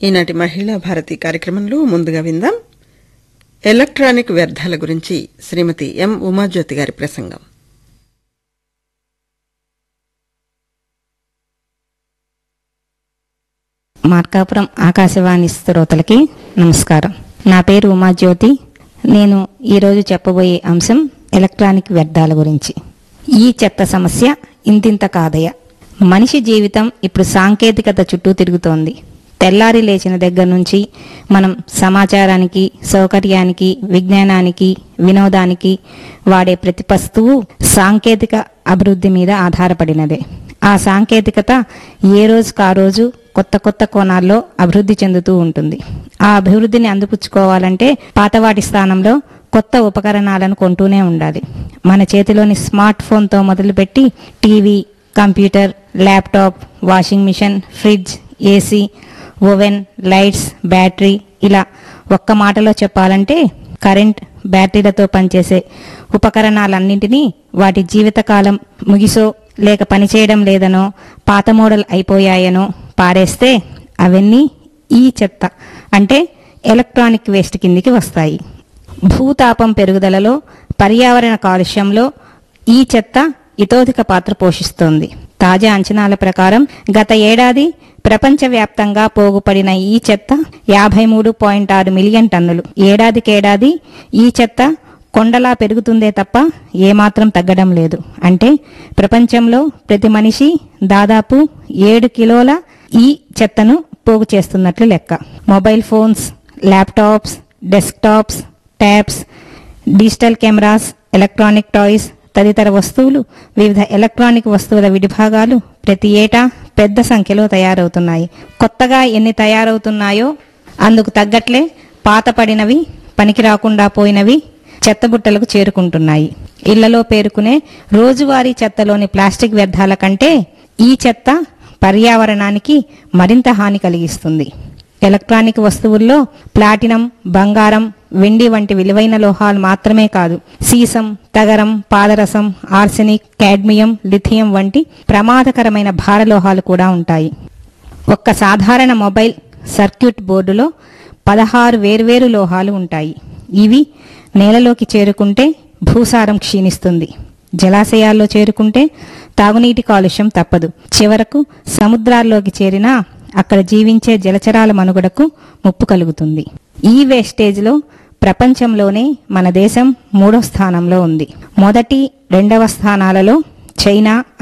ఈనాటి మహిళా భారతి కార్యక్రమంలో ముందుగా విందాం ఎలక్ట్రానిక్ వ్యర్థాల గురించి శ్రీమతి ఎం ఉమాజ్యోతి గారి ప్రసంగం మార్కాపురం ఆకాశవాణి శ్రోతలకి నమస్కారం నా పేరు ఉమాజ్యోతి నేను ఈరోజు చెప్పబోయే అంశం ఎలక్ట్రానిక్ వ్యర్థాల గురించి ఈ చెత్త సమస్య ఇంతింత కాదయ మనిషి జీవితం ఇప్పుడు సాంకేతికత చుట్టూ తిరుగుతోంది తెల్లారి లేచిన దగ్గర నుంచి మనం సమాచారానికి సౌకర్యానికి విజ్ఞానానికి వినోదానికి వాడే ప్రతి వస్తువు సాంకేతిక అభివృద్ధి మీద ఆధారపడినదే ఆ సాంకేతికత ఏ రోజుకు ఆ రోజు కొత్త కొత్త కోణాల్లో అభివృద్ధి చెందుతూ ఉంటుంది ఆ అభివృద్ధిని అందిపుచ్చుకోవాలంటే పాతవాటి స్థానంలో కొత్త ఉపకరణాలను కొంటూనే ఉండాలి మన చేతిలోని స్మార్ట్ ఫోన్తో మొదలుపెట్టి TV computer laptop washing machine fridge AC oven lights battery ఇలా ఒక్క మాటలో చెప్పాలంటే కరెంట్ బ్యాటరీలతో పనిచేసే ఉపకరణాలన్నింటినీ వాటి జీవితకాలం ముగిసో లేక పనిచేయడం లేదనో పాత మోడల్ అయిపోయాయనో పారేస్తే అవన్నీ ఈ చెత్త అంటే ఎలక్ట్రానిక్ వేస్ట్ కిందికి వస్తాయి భూతాపం పెరుగుదలలో పర్యావరణ కాలుష్యంలో ఈ చెత్త ఇతోధిక పాత్ర పోషిస్తోంది తాజా అంచనాల ప్రకారం గత ఏడాది ప్రపంచవ్యాప్తంగా పోగుపడిన ఈ చెత్త యాభై మూడు పాయింట్ ఆరు మిలియన్ టన్నులు ఏడాదికేడాది ఈ చెత్త కొండలా పెరుగుతుందే తప్ప ఏమాత్రం తగ్గడం లేదు అంటే ప్రపంచంలో ప్రతి మనిషి దాదాపు ఏడు కిలోల ఈ చెత్తను పోగు చేస్తున్నట్లు లెక్క mobile phones laptops desktops tabs digital cameras electronic toys తదితర వస్తువులు వివిధ ఎలక్ట్రానిక్ వస్తువుల విడిభాగాలు ప్రతి ఏటా పెద్ద సంఖ్యలో తయారవుతున్నాయి కొత్తగా ఎన్ని తయారవుతున్నాయో అందుకు తగ్గట్లే పాతపడినవి పనికి రాకుండా పోయినవి చెత్తబుట్టలకు చేరుకుంటున్నాయి ఇళ్లలో పేరుకునే రోజువారీ చెత్తలోని ప్లాస్టిక్ వ్యర్థాల కంటే ఈ చెత్త పర్యావరణానికి మరింత హాని కలిగిస్తుంది ఎలక్ట్రానిక్ వస్తువుల్లో ప్లాటినం బంగారం వెండి వంటి విలువైన లోహాలు మాత్రమే కాదు సీసం తగరం పాదరసం ఆర్సెనిక్ కాడ్మియం లిథియం వంటి ప్రమాదకరమైన భారలోహాలు కూడా ఉంటాయి ఒక్క సాధారణ మొబైల్ సర్క్యూట్ బోర్డులో పదహారు వేర్వేరు లోహాలు ఉంటాయి ఇవి నేలలోకి చేరుకుంటే భూసారం క్షీణిస్తుంది జలాశయాల్లో చేరుకుంటే తాగునీటి కాలుష్యం తప్పదు చివరకు సముద్రాల్లోకి చేరినా అక్కడ జీవించే జలచరాల మనుగడకు ముప్పు కలుగుతుంది ఈ వేస్టేజ్లో ప్రపంచంలోనే మన దేశం మూడో స్థానంలో ఉంది మొదటి రెండవ స్థానాలలో చైనా